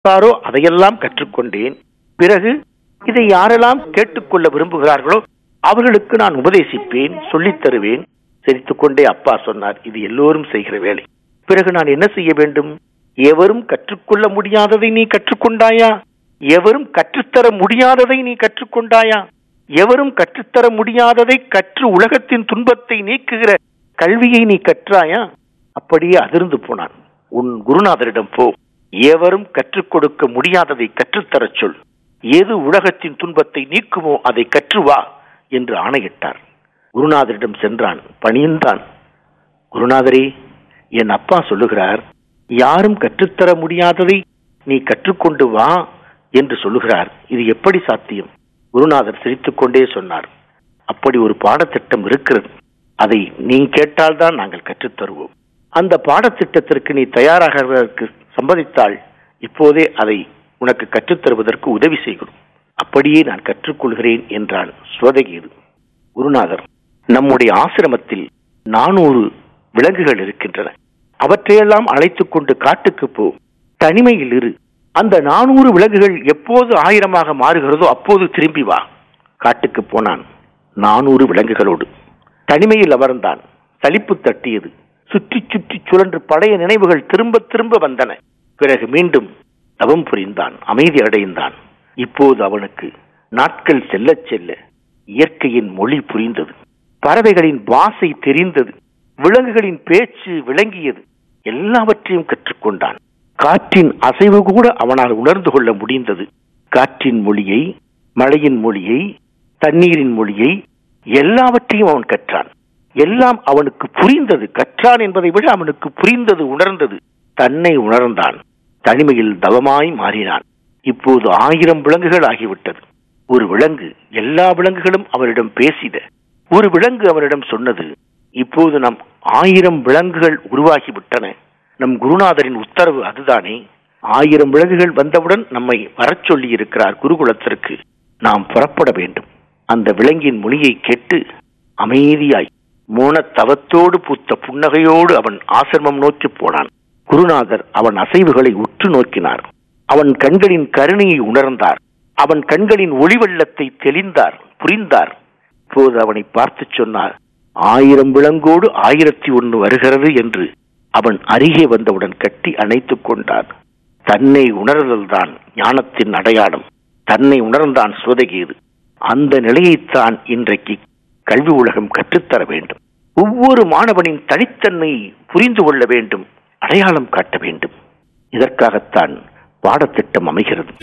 யாரோ அதையெல்லாம் கற்றுக்கொண்டேன் பிறகு இதை யாரெல்லாம் கேட்டுக்கொள்ள விரும்புகிறார்களோ அவர்களுக்கு நான் உபதேசிப்பேன் சொல்லித் தருவேன் சிரித்துக்கொண்டே அப்பா சொன்னார் இது எல்லோரும் செய்கிற வேலை பிறகு நான் என்ன செய்ய வேண்டும் எவரும் கற்றுக்கொள்ள முடியாததை நீ கற்றுக்கொண்டாயா எவரும் கற்றுத்தர முடியாததை நீ கற்றுக்கொண்டாயா எவரும் கற்றுத்தர முடியாததை கற்று உலகத்தின் துன்பத்தை நீக்குகிற கல்வியை நீ கற்றாயா அப்படியே அதிர்ந்து போனான் உன் குருநாதரிடம் போ எவரும் கற்றுக் கொடுக்க முடியாததை கற்றுத்தரச் சொல் எது உலகத்தின் துன்பத்தை நீக்குமோ அதை கற்று வா என்று ஆணையிட்டார் குருநாதரிடம் சென்றான் பணிந்தான் குருநாதரே என் அப்பா சொல்லுகிறார் யாரும் கற்றுத்தர முடியாததை நீ கற்றுக்கொண்டு வா என்று சொல்லுகிறார் இது எப்படி சாத்தியம் குருநாதர் சிரித்துக்கொண்டே சொன்னார் அப்படி ஒரு பாடத்திட்டம் இருக்கிறது அதை நீ கேட்டால்தான் நாங்கள் கற்றுத் தருவோம் அந்த பாடத்திட்டத்திற்கு நீ தயாராகிறதற்கு சம்மதித்தால் இப்போதே அதை உனக்கு கற்றுத் தருவதற்கு உதவி செய்கிறோம் அப்படியே நான் கற்றுக்கொள்கிறேன் என்றான் சுவதகீது குருநாதர் நம்முடைய ஆசிரமத்தில் நானூறு விலங்குகள் இருக்கின்றன அவற்றையெல்லாம் அழைத்துக் கொண்டு காட்டுக்கு போ தனிமையில் இரு அந்த நானூறு விலங்குகள் எப்போது ஆயிரமாக மாறுகிறதோ அப்போது திரும்பி வா காட்டுக்கு போனான் நானூறு விலங்குகளோடு தனிமையில் அமர்ந்தான் சலிப்பு தட்டியது சுற்றி சுற்றி சுழன்று பழைய நினைவுகள் திரும்ப திரும்ப வந்தன பிறகு மீண்டும் தவம் புரிந்தான் அமைதி அடைந்தான் இப்போது அவனுக்கு நாட்கள் செல்லச் செல்ல இயற்கையின் மொழி புரிந்தது பறவைகளின் வாசை தெரிந்தது விலங்குகளின் பேச்சு விளங்கியது எல்லாவற்றையும் கற்றுக்கொண்டான் காற்றின் அசைவு கூட அவனால் உணர்ந்து கொள்ள முடிந்தது காற்றின் மொழியை மழையின் மொழியை தண்ணீரின் மொழியை எல்லாவற்றையும் அவன் கற்றான் எல்லாம் அவனுக்கு புரிந்தது கற்றான் என்பதை விட அவனுக்கு புரிந்தது உணர்ந்தது தன்னை உணர்ந்தான் தனிமையில் தவமாய் மாறினான் இப்போது ஆயிரம் விலங்குகள் ஆகிவிட்டது ஒரு விலங்கு எல்லா விலங்குகளும் அவரிடம் பேசின ஒரு விலங்கு அவரிடம் சொன்னது இப்போது நம் ஆயிரம் விலங்குகள் உருவாகிவிட்டன நம் குருநாதரின் உத்தரவு அதுதானே ஆயிரம் விலங்குகள் வந்தவுடன் நம்மை வரச் சொல்லி இருக்கிறார் குருகுலத்திற்கு நாம் புறப்பட வேண்டும் அந்த விலங்கின் மொழியை கேட்டு அமைதியாய் மோன தவத்தோடு பூத்த புன்னகையோடு அவன் ஆசிரமம் நோக்கி போனான் குருநாதர் அவன் அசைவுகளை உற்று நோக்கினார் அவன் கண்களின் கருணையை உணர்ந்தார் அவன் கண்களின் ஒளி வெள்ளத்தை தெளிந்தார் புரிந்தார் இப்போது அவனை பார்த்து சொன்னார் ஆயிரம் விலங்கோடு ஆயிரத்தி ஒன்று வருகிறது என்று அவன் அருகே வந்தவுடன் கட்டி அணைத்துக் கொண்டான் தன்னை உணர்தல்தான் ஞானத்தின் அடையாளம் தன்னை உணர்ந்தான் சுவதகீது அந்த நிலையைத்தான் இன்றைக்கு கல்வி உலகம் கற்றுத்தர வேண்டும் ஒவ்வொரு மாணவனின் தனித்தன்மையை புரிந்து கொள்ள வேண்டும் அடையாளம் காட்ட வேண்டும் இதற்காகத்தான் பாடத்திட்டம் அமைகிறது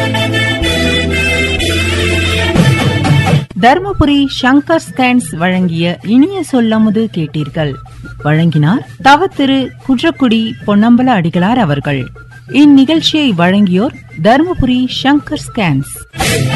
தர்மபுரி சங்கர் ஸ்கேன்ஸ் வழங்கிய இனிய சொல்லமுது கேட்டீர்கள் வழங்கினார் தவ திரு குன்றக்குடி பொன்னம்பல அடிகளார் அவர்கள் இந்நிகழ்ச்சியை வழங்கியோர் தர்மபுரி சங்கர் ஸ்கேன்ஸ்